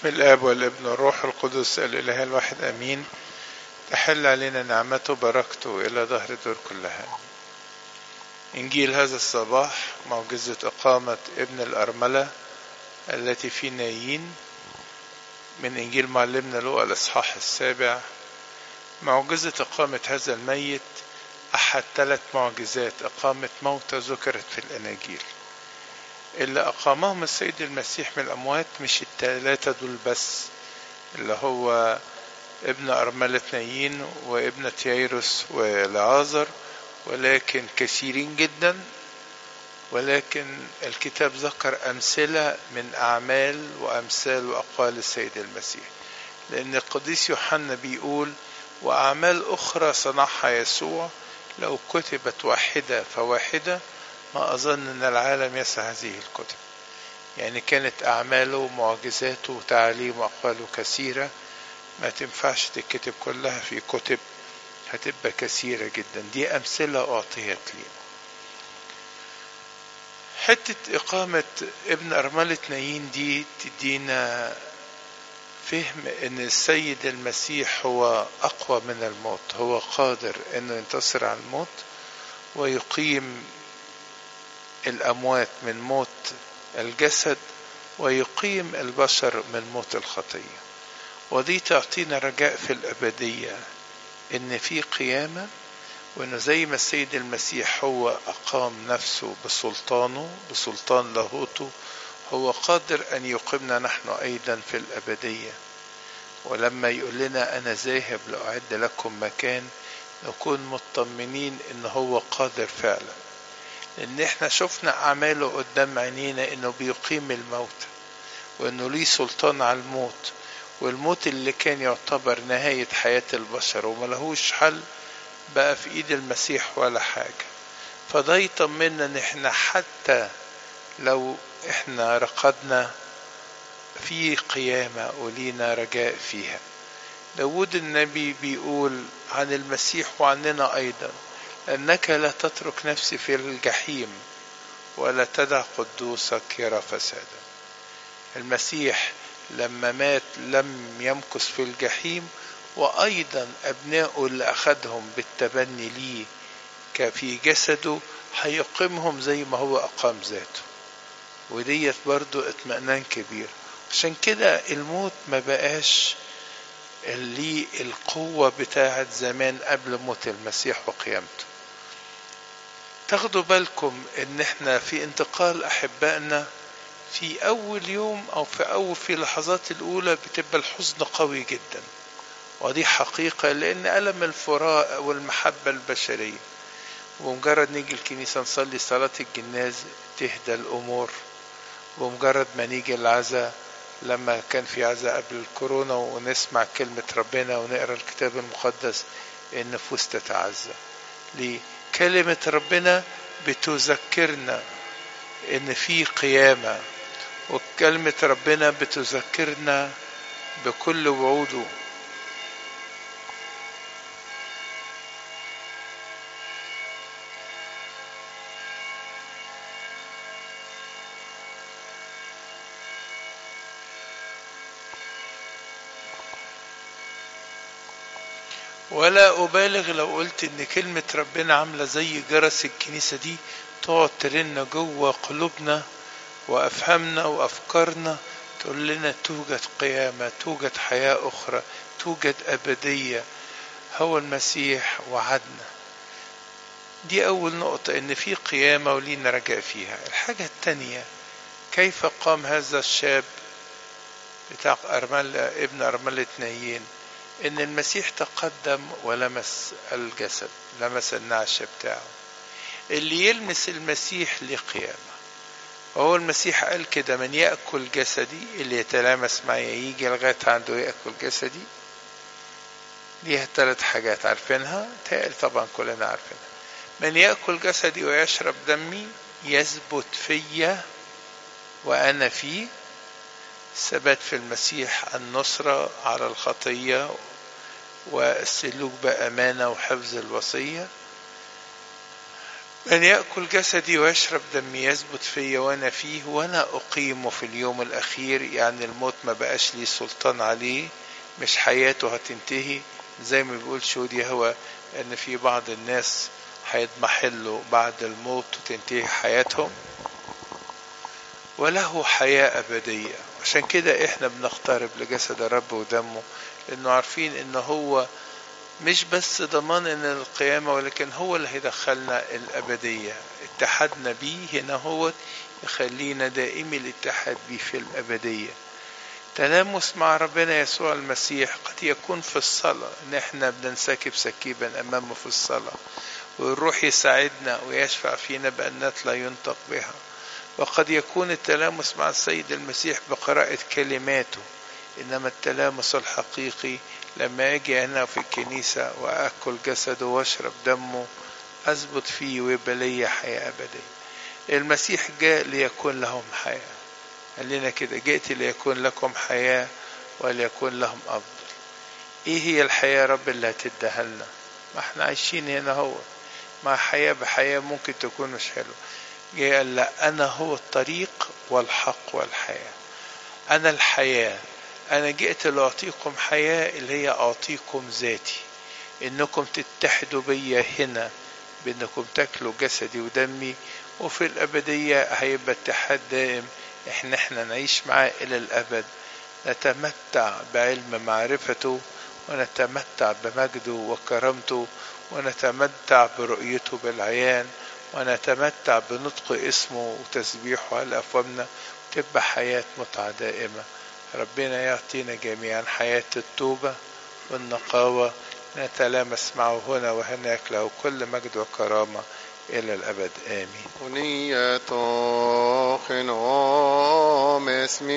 باسم الاب والابن والروح القدس الاله الواحد امين تحل علينا نعمته بركته الى ظهر الدور كلها انجيل هذا الصباح معجزه اقامه ابن الارمله التي في نايين من انجيل معلمنا لوقا الاصحاح السابع معجزه اقامه هذا الميت احد ثلاث معجزات اقامه موتى ذكرت في الاناجيل اللي أقامهم السيد المسيح من الأموات مش التلاتة دول بس اللي هو ابن أرملة نايين وابنة ييروس ولعازر ولكن كثيرين جدا ولكن الكتاب ذكر أمثلة من أعمال وأمثال وأقوال السيد المسيح لأن القديس يوحنا بيقول وأعمال أخرى صنعها يسوع لو كتبت واحدة فواحدة ما أظن أن العالم يسع هذه الكتب يعني كانت أعماله ومعجزاته وتعاليم وأقواله كثيرة ما تنفعش تتكتب كلها في كتب هتبقى كثيرة جدا دي أمثلة أعطيت لي حتة إقامة ابن أرملة نايين دي تدينا فهم ان السيد المسيح هو اقوى من الموت هو قادر انه ينتصر على الموت ويقيم الأموات من موت الجسد ويقيم البشر من موت الخطية ودي تعطينا رجاء في الأبدية إن في قيامة وإنه زي ما السيد المسيح هو أقام نفسه بسلطانه بسلطان لاهوته هو قادر أن يقيمنا نحن أيضا في الأبدية ولما يقول لنا أنا ذاهب لأعد لكم مكان نكون مطمنين إن هو قادر فعلا لان احنا شفنا اعماله قدام عينينا انه بيقيم الموت وانه ليه سلطان على الموت والموت اللي كان يعتبر نهاية حياة البشر وملهوش حل بقى في ايد المسيح ولا حاجة فده يطمنا ان احنا حتى لو احنا رقدنا في قيامة ولينا رجاء فيها داود النبي بيقول عن المسيح وعننا ايضا أنك لا تترك نفسي في الجحيم ولا تدع قدوسك يرى فسادا المسيح لما مات لم يمكث في الجحيم وأيضا أبنائه اللي أخذهم بالتبني ليه في جسده هيقيمهم زي ما هو أقام ذاته وديت برضو اطمئنان كبير عشان كده الموت ما بقاش ليه القوة بتاعت زمان قبل موت المسيح وقيامته تاخدوا بالكم ان احنا في انتقال احبائنا في اول يوم او في اول في لحظات الاولى بتبقى الحزن قوي جدا ودي حقيقة لان ألم الفراق والمحبة البشرية ومجرد نيجي الكنيسة نصلي صلاة الجناز تهدى الأمور ومجرد ما نيجي العزاء لما كان في عزاء قبل الكورونا ونسمع كلمة ربنا ونقرا الكتاب المقدس النفوس تتعزى ليه؟ كلمة ربنا بتذكرنا إن في قيامة وكلمة ربنا بتذكرنا بكل وعوده ولا أبالغ لو قلت إن كلمة ربنا عاملة زي جرس الكنيسة دي تقعد ترن جوه قلوبنا وأفهامنا وأفكارنا تقول لنا توجد قيامة توجد حياة أخرى توجد أبدية هو المسيح وعدنا دي أول نقطة إن في قيامة ولينا رجاء فيها الحاجة التانية كيف قام هذا الشاب بتاع أرمل ابن أرملة نايين ان المسيح تقدم ولمس الجسد لمس النعش بتاعه اللي يلمس المسيح لقيامة وهو المسيح قال كده من يأكل جسدي اللي يتلامس معي يجي لغاية عنده يأكل جسدي ليها ثلاث حاجات عارفينها تقل طبعا كلنا عارفينها من يأكل جسدي ويشرب دمي يثبت فيا وأنا فيه ثبات في المسيح النصرة على الخطية والسلوك بأمانة وحفظ الوصية من يأكل جسدي ويشرب دمي يثبت فيا وأنا فيه وأنا أقيمه في اليوم الأخير يعني الموت ما بقاش لي سلطان عليه مش حياته هتنتهي زي ما بيقول شهود يهوى ان في بعض الناس هيضمحلوا بعد الموت وتنتهي حياتهم وله حياة أبدية عشان كده احنا بنقترب لجسد الرب ودمه لانه عارفين ان هو مش بس ضمان ان القيامة ولكن هو اللي هيدخلنا الأبدية اتحادنا بيه هنا هو يخلينا دائمي الاتحاد بيه في الأبدية تلامس مع ربنا يسوع المسيح قد يكون في الصلاة ان احنا بننسكب سكيبا امامه في الصلاة والروح يساعدنا ويشفع فينا بأنات لا ينطق بها وقد يكون التلامس مع السيد المسيح بقراءة كلماته إنما التلامس الحقيقي لما أجي هنا في الكنيسة وأكل جسده وأشرب دمه أثبت فيه ويبقى لي حياة أبدية المسيح جاء ليكون لهم حياة قال لنا كده جئت ليكون لكم حياة وليكون لهم أفضل إيه هي الحياة يا رب اللي هتديها لنا ما احنا عايشين هنا هو مع حياة بحياة ممكن تكون مش حلوة جاء قال لا أنا هو الطريق والحق والحياة أنا الحياة أنا جئت لأعطيكم حياة اللي هي أعطيكم ذاتي إنكم تتحدوا بيا هنا بإنكم تاكلوا جسدي ودمي وفي الأبدية هيبقى اتحاد دائم إحنا إحنا نعيش معاه إلى الأبد نتمتع بعلم معرفته ونتمتع بمجده وكرامته ونتمتع برؤيته بالعيان ونتمتع بنطق اسمه وتسبيحه على أفوامنا تبقى حياة متعة دائمة ربنا يعطينا جميعا حياة التوبة والنقاوة نتلامس معه هنا وهناك له كل مجد وكرامة إلى الأبد آمين ونية خنوم اسمي